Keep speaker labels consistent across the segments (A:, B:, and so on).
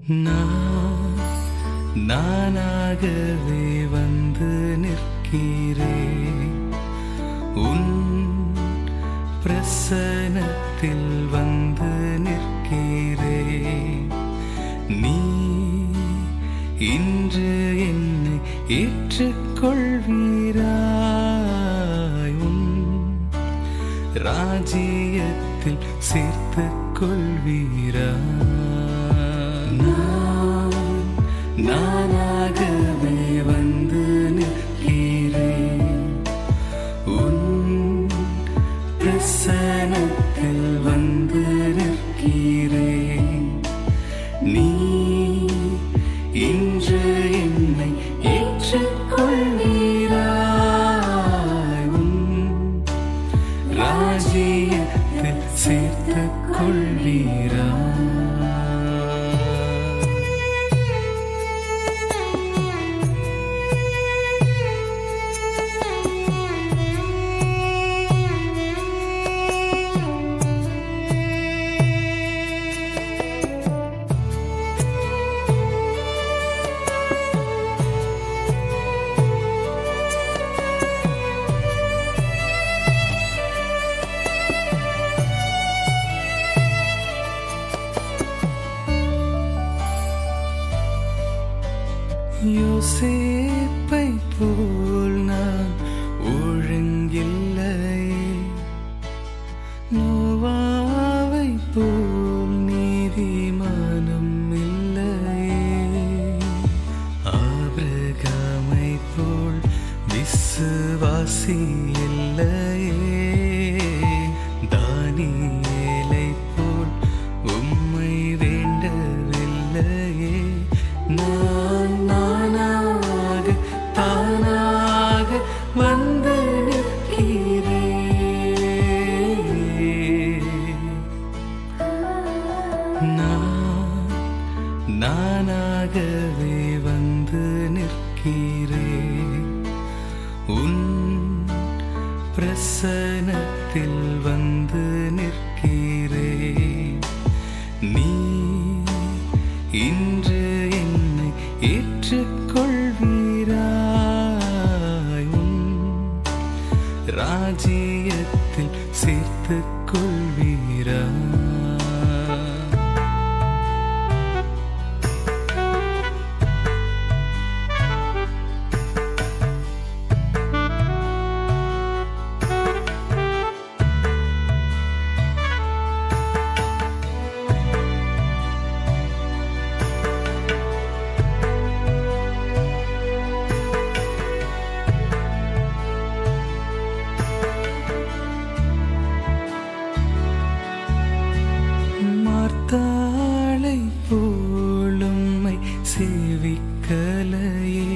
A: நான் நானாகவே வந்து நிற்கிறேன் உன் பிரசனத்தில் வந்து நிற்கிறேன் நீ இன்று என்னை ஏற்றுக்கொள்வீராய் உன் ராஜ்யத்தில் சேர்த்துக் கொள்வீரா நான் நானாகவே வந்து நிற்கிறேன் உன் பிரசனத்தில் வந்து நிற்கிறேன் நீ இன்று என்னை ஏற்றுக்கொள்வீராய் உன் ராஜ்யத்தில் சேர்த்துக் கொள்வீரா யோசேப்பை போல் நான் ஒழுங்கில்லையே நோவாவை போல் நீதிமானம் இல்லையே ஆபிரகாமை போல் விசுவாசி இல்லையே தானியேலை போல் உம்மை வேண்டவில்லையே நான் நானாக தானாக வந்து நிற்கிறேன் நான் நானாகவே வந்து நிற்கிறேன் உன் பிரசனத்தில் வந்து நிற்கிறேன் நீ இன்று என்னை ஏற்றுக்கொள்வீராய் உன் ராஜ்யத்தில் சேர்த்துக் கொள்வீரா மார்த்தாளை போலும்மை சேவிக்கலையே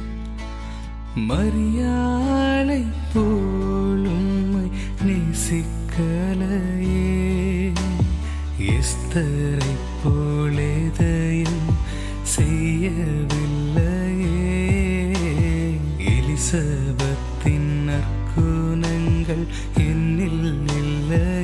A: மரியாளை போலும்மை நேசிக்கலையே எஸ்தரை போலேதையும் செய்யவில்லையே எலிசபத்தின் நற்குணங்கள் என்னில் இல்லை